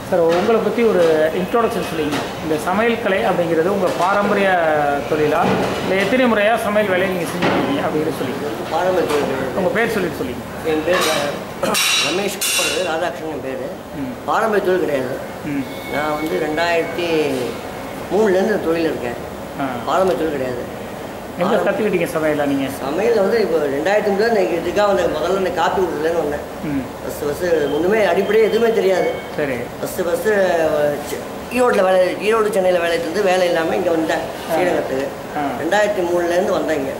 Sir உங்களை பற்றி ஒரு இன்ட்ரோடக்ஷன் சொல்லிங்க இந்த சமையல் கலை அப்படிங்கிறது உங்கள் பாரம்பரிய தொழிலா இல்லை எத்தனை முறையாக சமையல் வேலையை நீங்கள் செஞ்சுருக்கீங்க அப்படிங்கிறது சொல்லிங்க பாரம்பரிய தொழில் உங்கள் பேர் சொல்லிட்டு சொல்லிங்க என் பேர் ரமேஷ் குப்பர் ராதாகிருஷ்ணன் என் பேர் ம் பாரம்பரிய தொழில் கிடையாது ம் நான் வந்து ரெண்டாயிரத்தி மூணுலேருந்து தொழில் இருக்கேன் ஆ பாரம்பரிய தொழில் கிடையாது எங்கே கற்றுக்கிட்டீங்க சமையலா நீங்கள் சமையல் வந்து இப்போ ரெண்டாயிரத்தி மூணுல நான் இதுக்காக வந்து முதல்ல நான் காப்பி கொடுத்துலேன்னு வந்தேன் ம் ஃபஸ்ட்டு ஃபஸ்ட்டு ஒன்றுமே அடிப்படையே எதுவுமே தெரியாது சரி ஃபஸ்ட்டு ஃபஸ்ட்டு ஈரோட்டில் வேலை ஈரோடு சென்னையில் வேலை இருந்து வேலை இல்லாமல் இங்கே வந்தேன் ஸ்ரீரங்கத்துக்கு ஆ. ரெண்டாயிரத்தி மூணுலேருந்து வந்தேன் இங்கே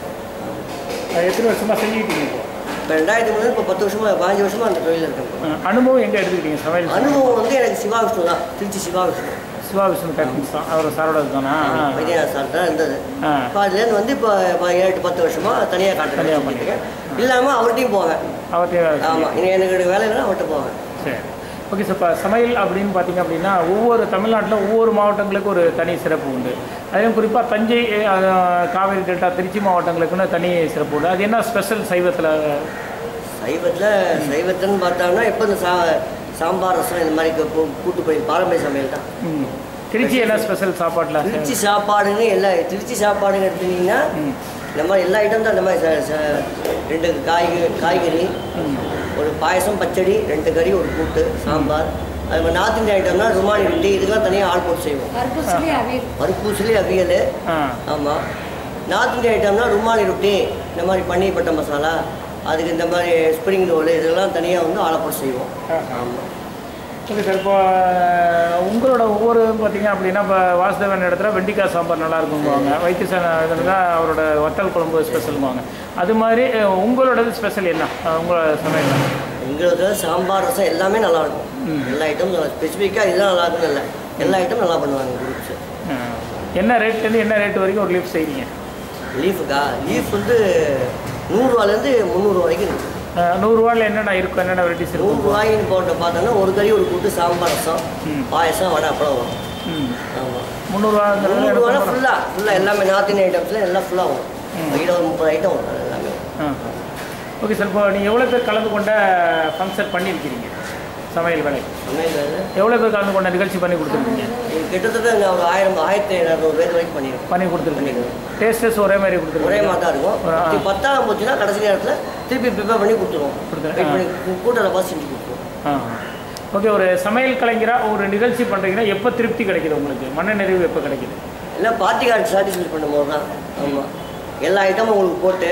அது எத்தனை வருஷமாக செஞ்சுக்கிட்டீங்க இப்போ இப்போ ரெண்டாயிரத்தி மூணு இப்போ பத்து வருஷமாக பாஞ்சு வருஷமாக அந்த தொழில் இருக்கேன் இப்போ. ஆ, அனுபவம் எங்கே எடுத்துக்கிட்டீங்க சமையல் அனுபவம் வந்து எனக்கு சிவா விஷ்ணு தான் திருச்சி சிவா விஷ்ணு சிவா விஷ்ணு கேட்டரிங்ஸ் தான் அவர் சாரோட தானா ஆ. வைத்தியா சார் தான் இருந்தது ஆ இப்போ அதுலேருந்து வந்து இப்போ இப்போ ஏழு பத்து வருஷமாக தனியாக காட்டுறேன் தனியா பண்ணியிருக்கேன் இல்லாமல் அவர்கிட்டையும் போவேன் அவர்கிட்ட வேலை செய்யுங்க. ஆமாம் இனி எனக்கு வேலை இல்லைன்னா அவர்கிட்ட போவேன் சரி ஓகே சார் இப்போ சமையல் அப்படின்னு பார்த்தீங்க அப்படின்னா ஒவ்வொரு தமிழ்நாட்டில் ஒவ்வொரு மாவட்டங்களுக்கு ஒரு தனி சிறப்பு உண்டு அதிலும் குறிப்பாக தஞ்சை அஹ், காவேரி டெல்டா திருச்சி மாவட்டங்களுக்குன்னு தனி சிறப்பு உண்டு அது என்ன ஸ்பெஷல் சைவத்தில் சைவத்தில் சைவத்துன்னு பார்த்தோம்னா எப்போ இந்த சா சாம்பார் ரசம் இந்த மாதிரி கு- கு- கூட்டு போய் பாரம்பரிய சமையல் தான் ம் திருச்சி என்ன ஸ்பெஷல் சாப்பாட்டில் திருச்சி சாப்பாடுன்னு எல்லா திருச்சி சாப்பாடுன்னு எடுத்துட்டீங்கன்னா ம் இந்த மாதிரி எல்லா ஐட்டம் தான் இந்த மாதிரி ச- ச- ரெண்டு காய்கறி காய்கறி ம் ஒரு பாயசம் பச்சடி ரெண்டு கறி ஒரு கூட்டு சாம்பார் அது மாதிரி நார்த் இந்தியா ஐட்டம்னா ருமானி ரொட்டி இதுக்கெல்லாம் தனியாக ஆள் போட்டு செய்வோம் கருப்பூசலி அவியல் பருப்பூசிலி அவியல் ஆ ஆமாம் நார்த் இந்தியா ஐட்டம்னா ருமானி ரொட்டி இந்த மாதிரி பன்னீர் பட்டர் மசாலா அதுக்கு இந்த மாதிரி ஸ்ப்ரிங் ரோல் இதெல்லாம் தனியாக வந்து ஆளை போட்டு செய்வோம் ஆமாம் ஓகே சார் இப்போ உங்களோட ஒவ்வொரு பார்த்தீங்க அப்படின்னா இப்போ வாசுதேவன் இடத்துல வெண்டிக்காய் சாம்பார் நல்லா இருக்குங்குவாங்க வைத்தியசான இதில் தான் அவரோட வத்தல் குழம்பு ஸ்பெஷலுங்குவாங்க அது மாதிரி அஹ், உங்களோடது ஸ்பெஷல் என்ன அஹ், உங்களோட சமையல் எங்களுக்கு சாம்பார் ரசம் எல்லாமே நல்லா இருக்கும் எல்லா ஐட்டமும் நல்லா ஸ்பெசிஃபிக்காக இதெல்லாம் நல்லா இருக்குன்னு இல்லை எல்லா ஐட்டமும் நல்லா பண்ணுவாங்க குரூப்ஸ் அஹ், என்ன ரேட்லேருந்து என்ன ரேட் வரைக்கும் ஒரு லீஃப் செய்வீங்க லீஃபுக்கா லீஃப் வந்து நூறுரூவாலேருந்து முந்நூறு வரைக்கும் இருக்குது அஹ், நூறுரூவாயில் என்னென்ன இருக்கும் என்னென்ன வெரைட்டிஸ் இருக்கும் நூறுரூவாயின்னு போட்டு பார்த்தோன்னா ஒரு கறி ஒரு கூட்டு சாம்பார் ரசம் ம். பாயசம் வடை அப்பளம் வரும் ம் ஆமாம் முந்நூறுரூவாங்கிறது முந்நூறுரூவா எனக்கு ஃபுல்லாக ஃபுல்லாக எல்லாமே நார்த் இந்தியன் ஐட்டம்ஸில் எல்லாம் ஃபுல்லாக வரும் வீட ஒரு முப்பது ஐட்டம் வரும் அது எல்லாமே ஆ ஓகே சார் இப்போ நீங்கள் எவ்வளோ பேர் கலந்து கொண்ட ஃபங்க்ஷன் பண்ணியிருக்கிறீங்க சமையல் வேலை சமையல் வேலை. எவ்வளோ பேர் கலந்து கொண்ட நிகழ்ச்சி பண்ணி கொடுத்துருக்கீங்க இது கிட்டத்தட்ட நான் ஒரு ஆயிரம் ஆயிரத்தி ஐநூறு பேர் வரைக்கும் பண்ணியிருக்கேன் பண்ணி கொடுத்துருக்கீங்க பண்ணிடுவோம் டேஸ்டஸ் ஒரே மாதிரி ஒரே கொடுத்துருக்கீங்க மாதிரி தான் இருக்கும் ஆ. இது பத்தாம் போச்சுன்னா கடைசி நேரத்தில் திருப்பி ப்ரிப்பேர் பண்ணி கொடுத்துருவோம் கொடுத்துரு- வெயிட் ஆ. பண்ணி கூ- கூட்டத்தை பார்த்து செஞ்சு கொடுத்துருவோம் ஆ ஓகே ஒரு சமையல் கலைஞராக ஒரு நிகழ்ச்சி பண்ணுறீங்கன்னா எப்போ திருப்தி கிடைக்குது உங்களுக்கு மன நிறைவு எப்போ கிடைக்குது எல்லாம் பார்ட்டி கார்டு சாட்டிஸ்ஃபை பண்ணும்போது தான் ஆமாம் எல்லா ஐட்டமும் உங்களுக்கு போட்டு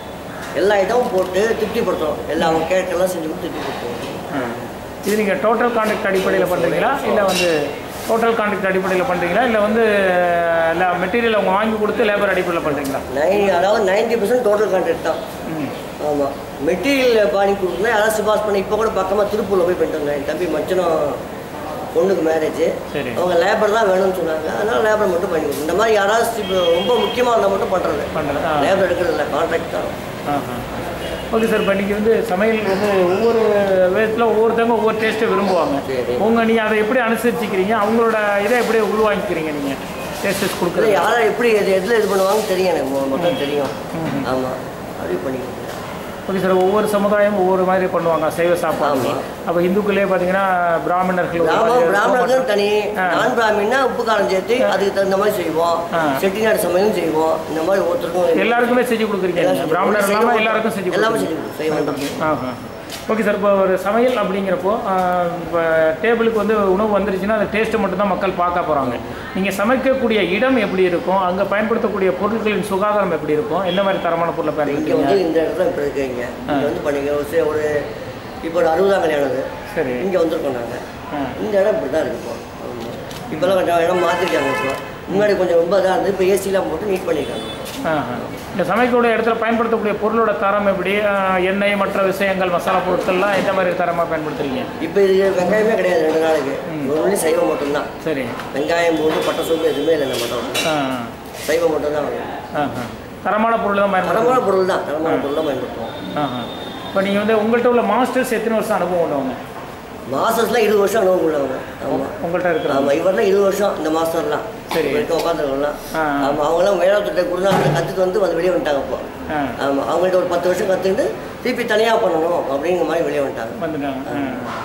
எல்லா ஐட்டமும் போட்டு திருப்திப்படுத்துறோம் எல்லா அவங்க கேரக்டர்லாம் செஞ்சு கொடுத்து திருப்திப்படுத்துவோம் ஆ இது நீங்கள் டோட்டல் கான்ட்ராக்ட் அடிப்படையில் பண்ணுறீங்களா இல்லை வந்து டோட்டல் கான்ட்ராக்ட் அடிப்படையில் பண்ணுறீங்களா இல்லை வந்து இல்லை மெட்டீரியல் அவங்க வாங்கி கொடுத்து லேபர் அடிப்படையில் பண்ணுறீங்களா நைன் அதாவது நைன்டி பர்சன்ட் டோட்டல் கான்ட்ராக்ட் தான் ம் ஆமாம் மெட்டீரியல் பண்ணி கொடுக்கணும் யாராவது சிபாஸ் பண்ணி இப்போ கூட பக்கமாக திருப்பூரில் போய் பண்ணிட்டு வந்தேன் என் தம்பி மச்சனம் பொண்ணுக்கு மேரேஜ் சரி அவங்க லேபர் தான் வேணும்னு சொன்னாங்க அதனால லேபர் மட்டும் பண்ணி கொடுக்கணும் இந்த மாதிரி யாராவது இப்போ ரொம்ப முக்கியமாக இருந்தால் மட்டும் பண்ணுறது பண்ணுறது ஆ லேபர் எடுக்கிறது இல்லை கான்ட்ராக்ட் தான் ஆஹா. ஓகே சார் இப்போ இன்றைக்கி வந்து சமையல் வந்து ஒவ்வொரு விதத்தில் ஒவ்வொருத்தவங்க ஒவ்வொரு டேஸ்ட்டை விரும்புவாங்க சரி. உங்கள் நீங்கள் அதை எப்படி அனுசரிச்சிக்கிறீங்க அவங்களோட இதை எப்படி உள்வாங்கிக்கிறீங்க நீங்கள் டேஸ்டஸ் இல்லை கொடுக்குறது யாரை எப்படி எது எதில் இது பண்ணுவாங்கன்னு தெரியும் எனக்கு மொ- மொத்தம் தெரியும் ஆமாம் அப்படி பண்ணி கொடுக்குறேன் ஓகே சார் ஒவ்வொரு சமுதாயம் ஒவ்வொரு மாதிரி பண்ணுவாங்க சைவ சாப்பாடு ஆமா. அப்போ இந்துக்குள்ளே பார்த்தீங்கன்னா பிராமணர்கள் ஒரு மாதிரி பிராமணம் இருக்கும், பிராமணர்கள் தனி ஆ. நான் பிராமின்னா உப்பு காரம் சேர்த்து அதுக்கு தகுந்த மாதிரி செய்வோம் ஆ. செட்டிநாடு சமையலும் செய்வோம் இந்த மாதிரி ஒருத்தருக்கும் எல்லாருக்குமே செஞ்சு கொடுக்குறீங்க எல்லாம் நீங்க. செஞ்சு பிராமணர் கொடுப்போம். இல்லாமல் எல்லாருக்கும் செஞ்சு எல்லாமே கொடுக்குறீங்க. செஞ்சு கொடுப்போம். செய்வோம் தான். ஆஹா ஓகே சார் இப்போ ஒரு சமையல் அப்படிங்கிறப்போ இப்போ டேபிளுக்கு வந்து உணவு வந்துருச்சுன்னா அந்த டேஸ்ட்டை மட்டும் தான் மக்கள் பார்க்க போகிறாங்க நீங்கள் சமைக்கக்கூடிய இடம் எப்படி இருக்கும் அங்கே பயன்படுத்தக்கூடிய பொருட்களின் சுகாதாரம் எப்படி இருக்கும் என்ன மாதிரி தரமான பொருளை இங்கே பயன்படுத்துறீங்க வந்து இந்த இடத்துல இப்போ இருக்கீங்க இங்கே வந்து பண்ணிக்க ஒரு சி- ஒரு இப்போ ஒரு அறுபதாம் கல்யாணம் அது சரி இங்கே வந்திருக்கோம் நாங்கள் ஆ இந்த இடம் இப்படி தான் இருக்கு இப்போ ஆமா. இப்போல்லாம் கொஞ்சம் இடம் மாற்றிருக்காங்க இப்போ முன்னாடி கொஞ்சம் ரொம்ப இதாக இருந்து இப்போ ஏசிலாம் போட்டு நீட் பண்ணியிருக்காங்க ஆஹா. இந்த சமைக்கக்கூடிய இடத்துல பயன்படுத்தக்கூடிய பொருளோட தரம் எப்படி ஆஹ், எண்ணெய் மற்ற விஷயங்கள் மசாலா பொருட்கள்லாம் எந்த மாதிரி தரமாக பயன்படுத்துறீங்க இப்போ இது வெங்காயமே கிடையாது ரெண்டு நாளைக்கு ஒன்லி சைவம் மட்டும்தான் சரி வெங்காயம் போட்டு பட்டை சோப்பு எதுவுமே இல்லை நம்ம மட்டும் ஆ சைவம் மட்டும்தான் வரும் ஆஹா. தரமான பொருள் தான் பயன்படுத்துறீங்க தரமான பொருள் தான் தரமான பொருள் தான் பயன்படுத்துவோம் ஆஹா இப்போ நீங்கள் வந்து உங்கள்கிட்ட உள்ள மாஸ்டர்ஸ் எத்தனை வருஷம் அனுபவம் உள்ளவங்க மாஸ்டர்ஸ்லாம் இருபது வருஷம் அனுபவம் உள்ளவங்க ஆமாம் உங்கள்கிட்ட இருக்கிறாங்க ஆமாம் இவரெல்லாம் இருபது வருஷம் இந்த மாஸ்டர்லாம் சரி. இருக்க உட்காந்துருக்கலாம் ஆ. ஆமாம் அவங்களாம் வேளாத்திட்ட குருநாதத்தை கற்றுட்டு வந்து வந்து வெளியே வந்துட்டாங்க இப்போ ஆ ஆமாம் அவங்கள்ட்ட ஒரு பத்து வருஷம் கற்றுக்கிட்டு திருப்பி தனியாக பண்ணணும் அப்படிங்கிற மாதிரி வெளியே வந்துட்டாங்க வந்துட்டாங்க ஆ.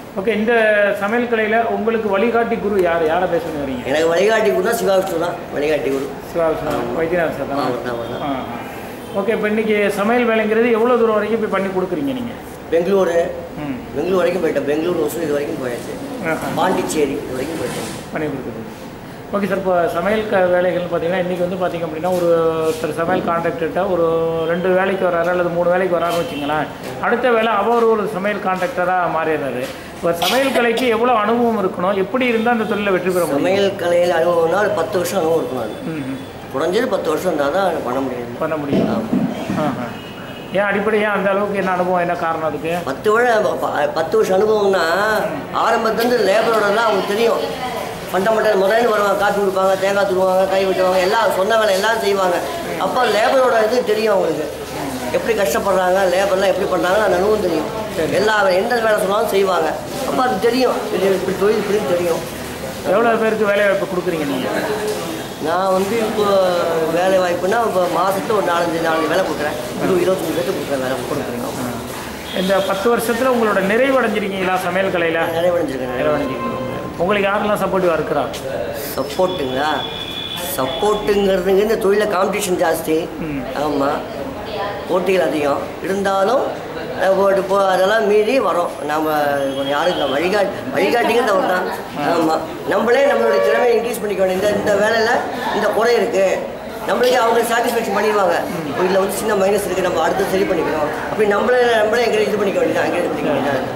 ஓகே இந்த சமையல் கலையில் உங்களுக்கு வழிகாட்டி குரு யார் யாரை பேசணும் வரீங்க எனக்கு வழிகாட்டி குரு தான் சிவா விஷ்ணு தான் வழிகாட்டி குரு சிவாகிருஷ்ணன் வைத்தியநாதன் சார் தான் அவர் தான் அவர் தான் ஆ ஓகே இப்போ இன்றைக்கி சமையல் வேலைங்கிறது எவ்வளோ தூரம் வரைக்கும் போய் பண்ணி கொடுக்குறீங்க நீங்கள் பெங்களூரு ம் பெங்களூர் வரைக்கும் போயிட்டேன் பெங்களூர் ஒசூர் இது வரைக்கும் போயாச்சு ஆஹா. பாண்டிச்சேரி இது வரைக்கும் போயிட்டேன் பண்ணி கொடுக்குறது ஓகே சார் இப்போ சமையல் க வேலைகள்னு பார்த்தீங்கன்னா இன்றைக்கி வந்து பார்த்திங்க அப்படின்னா ஒரு ஒருத்தர் சமையல் கான்ட்ராக்டர்கிட்ட ஒரு ரெண்டு வேலைக்கு வராரு அல்லது மூணு வேலைக்கு வராருன்னு வச்சுங்களேன் அடுத்த வேலை அவர் ஒரு சமையல் கான்ட்ராக்டராக மாறிடுறாரு இப்போ சமையல் கலைக்கு எவ்வளோ அனுபவம் இருக்கணும் எப்படி இருந்தால் அந்த தொழிலில் வெற்றி பெற முடியும் சமையல் கலையில் அனுபவம்னா ஒரு பத்து வருஷம் அனுபவம் இருக்கணும் அது ம் ம். குறைஞ்சது பத்து வருஷம் இருந்தால் தான் பண்ண முடியும் பண்ண முடியும் ஆமா. ஆஹா. ஏன் அடிப்படையாக அந்த அளவுக்கு என்ன அனுபவம் என்ன காரணம் அதுக்கு பத்து வருஷம் ப- பத்து வருஷம் அனுபவம்னா ஆரம்பத்துலேருந்து லேபரோடலாம் அவங்களுக்கு தெரியும் ஃபண்டமெண்டல் முதல்ல வருவாங்க காப்பி கொடுப்பாங்க தேங்காய் துருவாங்க கை வெட்டுவாங்க எல்லாம் சொன்ன வேலை எல்லாம் செய்வாங்க அப்போ லேபரோட இது தெரியும் அவங்களுக்கு எப்படி கஷ்டப்படுறாங்க லேபர்லாம் எப்படி பண்ணுறாங்க அந்த அனுபவம் தெரியும் எல்லா வே- எந்த வேலை சொன்னாலும் செய்வாங்க அப்போ அது தெரியும் இது இப்படி தொழில் இப்படின்னு தெரியும் எவ்வளோ பேருக்கு வேலை வாய்ப்பு கொடுக்குறீங்க நீங்கள் நான் வந்து இப்போ வேலை வாய்ப்புனா இப்போ மாதத்துல ஒரு நாலஞ்சு நாலஞ்சு வேலை கொடுக்குறேன் இருபது இருபத்தஞ்சு பேருக்கு கொடுக்குறேன் வேலை கொடுக்குறேன் இந்த பத்து வருஷத்தில் உங்களோட நிறைவடைஞ்சிருக்கீங்களா சமையல் கலையில் நிறைவடைஞ்சிருக்கேன் நிறைவடைஞ்சிருக்கீங்க உங்களுக்கு யாரெல்லாம் சப்போர்ட்டிவாக இருக்கிறா சப்போர்ட்டுங்களா சப்போர்ட்டுங்கிறதுங்க இந்த தொழிலில் காம்படிஷன் ஜாஸ்தி ம். ஆமாம் போட்டிகள் அதிகம் இருந்தாலும் அஹ், ஒரு இப்போ அதெல்லாம் மீறி வரோம் நம்ம கொஞ்சம் யாருக்கு வழிகாட்டி வழிகாட்டிங்கிறது அவர் தான் ஆமாம் நம்மளே நம்மளுடைய திறமையை இன்க்ரீஸ் பண்ணிக்க வேண்டிய இந்த இந்த வேலையில் இந்த குறை இருக்குது நம்மளுக்கு அவங்க சாட்டிஸ்ஃபேக்ஷன் பண்ணிடுவாங்க இதில் வந்து சின்ன மைனஸ் இருக்குது நம்ம அடுத்து சரி பண்ணிக்கணும் அப்படி நம்மளே நம்மளே எங்கே இது பண்ணிக்க வேண்டியது என்கரேஜ் பண்ணிக்க வேண்டியது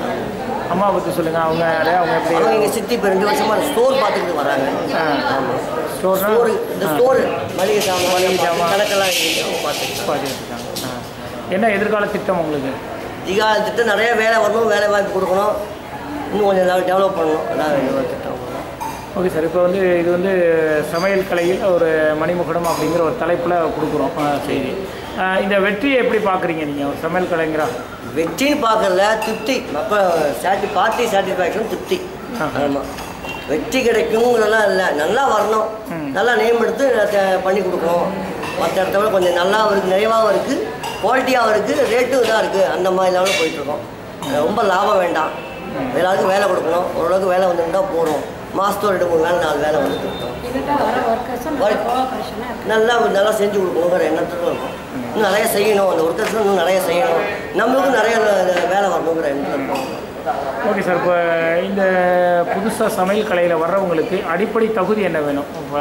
அம்மா பற்றி சொல்லுங்கள் அவங்க யாரு அவங்க எப்படி அவங்க எங்கள் சித்தி இப்போ ரெண்டு வருஷமாக ஸ்டோர் பார்த்துக்கிட்டு வராங்க ஆமாம் ஸ்டோர்னா ஸ்டோரு இந்த ஸ்டோரு மளிகை சாமான் மளிகை சாமான். கணக்கெல்லாம் இருக்கு, அவங்க பார்த்துக்கிட்டாங்க பார்த்துருக்காங்க என்ன எதிர்கால திட்டம் உங்களுக்கு திகால திட்டம் நிறைய வேலை வரணும் வேலை வாய்ப்பு கொடுக்கணும் இன்னும் கொஞ்சம் நல்லா டெவலப் பண்ணணும் அதான் என்னோட திட்டம் ஓகே சார் இப்போ வந்து இது வந்து சமையல் கலையில் ஒரு மணிமுகடம் அப்படிங்கிற ஒரு தலைப்பில் கொடுக்குறோம் ஆ, செய்தி ஆ, இந்த வெற்றியை எப்படி பார்க்குறீங்க நீங்கள் ஒரு சமையல் கலைங்கிறா வெற்றின்னு பார்க்கறதுல திருப்தி மக்கள் சாட்டி பார்ட்டி சாட்டிஸ்ஃபேக்ஷன் திருப்தி ஆ. ஆமாம் வெற்றி கிடைக்குங்கிறதெல்லாம் இல்லை நல்லா வரணும் ம். நல்லா நேம் எடுத்து த- பண்ணி கொடுக்கணும் மற்ற இடத்த விட கொஞ்சம் நல்லாவும் இருக்குது நிறைவாகவும் இருக்குது குவாலிட்டியாகவும் இருக்குது ரேட்டும் இதாக இருக்குது அந்த மாதிரி லெவலில் போயிட்டுருக்கோம் ரொம்ப லாபம் வேண்டாம் எல்லாருக்கும் வேலை கொடுக்கணும் ஓரளவுக்கு வேலை வந்துருந்தா போதும் மாதத்தோட ரெண்டு மூணு வேலை நாலு வேலை வந்துட்டு இருக்கோம் எங்கிட்ட வர ஒர்க்கர்ஸும் நல்ல கோஆபரேஷனாக இருக்கு நல்லா நல்லா செஞ்சு கொடுக்கணுங்கிற எண்ணத்துல இருக்கும் இன்னும் நிறைய செய்யணும் அந்த ஒர்க்கர்ஸ் இன்னும் நிறைய செய்யணும் நம்மளுக்கும் நிறைய வேலை வரணுங்கிற எண்ணத்தில் இருக்கும் ஓகே சார் இப்போ இந்த புதுசாக சமையல் கலையில் வர்றவங்களுக்கு அடிப்படை தகுதி என்ன வேணும் இப்போ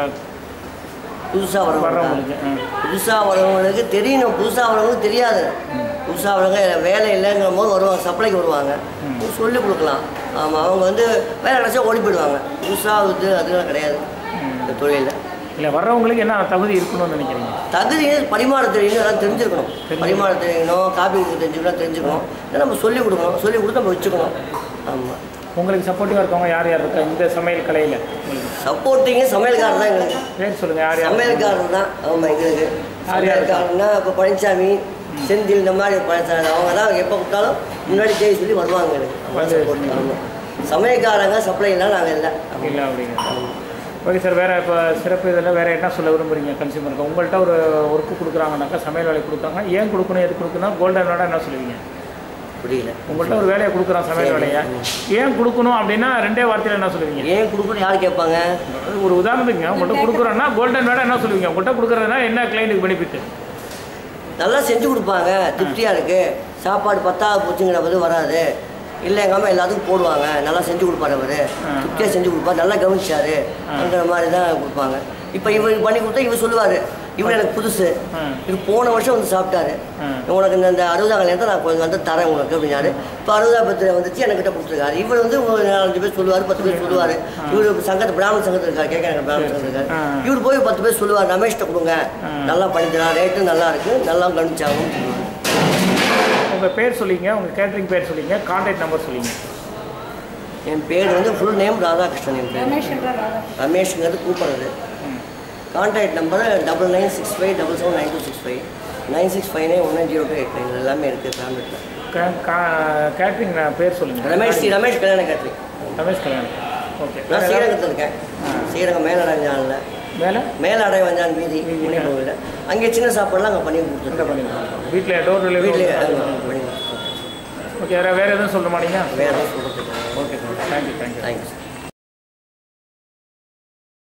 புதுசாக வரவங்க வர்றவங்களுக்கு ஆ. புதுசாக வரவங்களுக்கு தெரியணும் புதுசாக வரவங்களுக்கு தெரியாது புதுசாக வரவங்க வேலை இல்லைங்கிற போது வருவாங்க சப்ளைக்கு வருவாங்க சொல்லி கொடுக்கலாம் ஆமாம் அவங்க வந்து வேலை கிடச்சா ஓடி போயிடுவாங்க புதுசாக இது அதெல்லாம் கிடையாது இந்த தொழிலில் இல்லை வர்றவங்களுக்கு என்ன தகுதி இருக்கணும்னு நினைக்கிறீங்க தகுதி பரிமாற தெரியணும் எல்லாம் தெரிஞ்சிருக்கணும் பரிமாற தெரியணும் காப்பி கொடுக்க தெரிஞ்சுக்கணும் தெரிஞ்சுக்கணும் இதெல்லாம் நம்ம சொல்லிக் கொடுக்கணும் சொல்லிக் கொடுத்து நம்ம வச்சுக்கணும் ஆமாம் உங்களுக்கு சப்போர்ட்டிவாக இருக்கவங்க யார் யார் இருக்கா இந்த சமையல் கலையில் உங்களுக்கு சப்போர்ட்டிங்க சமையல்காரர் தான் எங்களுக்கு பேர் சொல்லுங்கள் யார் யார் சமையல்காரர் தான் ஆமாம் எங்களுக்கு யார் யார் இருக்கா? சமையல்காரர்னா இப்போ பழனிசாமி செந்தில் இந்த மாதிரி பழனிசாமி அவங்க தான் எப்போ கூப்பிட்டாலும் முன்னாடி தேதி சொல்லி வருவாங்க எனக்கு அவங்க வந்து support. ஆமா. சமையல்காரங்க சப்ளைலாம் நாங்கள் இல்லை இல்லை அப்படிங்கிறது ஓகே சார் வேறு இப்போ சிறப்பு இதில் வேறு என்ன சொல்ல விரும்புறீங்க கன்சியூமருக்கு உங்கள்கிட்ட ஒரு ஒர்க்கு கொடுக்குறாங்கனாக்கா சமையல் வேலை கொடுத்தாங்க ஏன் கொடுக்கணும் எது கொடுக்கணும் கோல்டன் என்ன சொல்லுவீங்க புரியல உங்கள்கிட்ட ஒரு வேலையை கொடுக்குறான் சமையல் வேலையை ஏன் கொடுக்கணும் அப்படின்னா ரெண்டே வார்த்தையில் என்ன சொல்லுவீங்க ஏன் கொடுக்கணும் யார் கேட்பாங்க ஒரு உதாரணத்துக்கு உங்கள்கிட்ட கொடுக்குறோன்னா கோல்டன் வேலை என்ன சொல்லுவீங்க உங்கள்கிட்ட கொடுக்குறதுனா என்ன கிளைண்ட்டுக்கு பெனிஃபிட் நல்லா செஞ்சு கொடுப்பாங்க திருப்தியாக இருக்குது சாப்பாடு பத்தாவது போச்சுங்கிற போது வராது இல்லை எங்கள் அம்மா எல்லாத்துக்கும் போடுவாங்க நல்லா செஞ்சு கொடுப்பாரு அவர் ஆ. திருப்தியாக செஞ்சு கொடுப்பாரு நல்லா கவனிச்சாரு அந்த மாதிரி தான் கொடுப்பாங்க இப்போ இவர் பண்ணி கொடுத்தா இவர் சொல்லுவார் இவர் எனக்கு புதுசு ஆ. இது போன வருஷம் வந்து சாப்பிட்டாரு ஆ. உனக்கு இந்த இந்த அறுபதாம் கல்யாணத்தை நான் கொஞ்சம் வந்து தரேன் உனக்கு அப்படின்னாரு இப்போ அறுபதாம் பத்து வந்துச்சு என்கிட்ட கொடுத்துருக்காரு இவர் வந்து ஒரு நாலஞ்சு பேர் சொல்லுவார் பத்து பேர் சொல்லுவார் இவர் சங்கத்து பிராமண சங்கத்தில் இருக்கார் கேட்க பிராமண சங்கத்தில் இருக்காரு ஆ. இவர் போய் பத்து பேர் சொல்லுவார் ரமேஷ்கிட்ட கொடுங்க ஆ. நல்லா பண்ணித்தரான் ரேட்டும் நல்லா இருக்கு நல்லா கவனிச்சாகும் உங்கள் பேர் சொல்லிங்க உங்கள் கேட்ரிங் பேர் சொல்லிங்க கான்டாக்ட் நம்பர் சொல்லிங்க என் பேர் வந்து ஃபுல் நேம் ராதாகிருஷ்ணன் என் பேர் ரமேஷ்ன்ற ராதா ரமேஷ்ங்கிறது கூப்பிட்றது contact number double nine six five double seven nine two six five nine six five nine one nine zero two eight nine எல்லாமே இருக்குது ஃபேமிலியில் கேட்ரிங் பேர் சொல்லுங்கள் ரமேஷ் ஸ்ரீ ரமேஷ் கல்யாண கேட்ரி ரமேஷ் கல்யாணம் ஓகே நான் ஸ்ரீரங்கத்தில் இருக்கேன் ஸ்ரீரங்கம் மேலடைஞ்சானில் வேலை மேலடை வஞ்சான் வீதி மணிப்பூரில் அங்கே சின்ன சாப்பாடுலாம் அங்கே பண்ணி கொடுத்துருக்கேன் பண்ணிக்கலாம் வீட்டில் டோர் டெலிவரி வீட்டிலே பண்ணி கொடுத்துருக்கேன் ஓகே வேறு வேறு எதுவும் சொல்லணுமா நீங்கள் வேறு சொல்கிறதுக்கு தேங்க்யூ தேங்க்யூ தேங்க்யூ சார்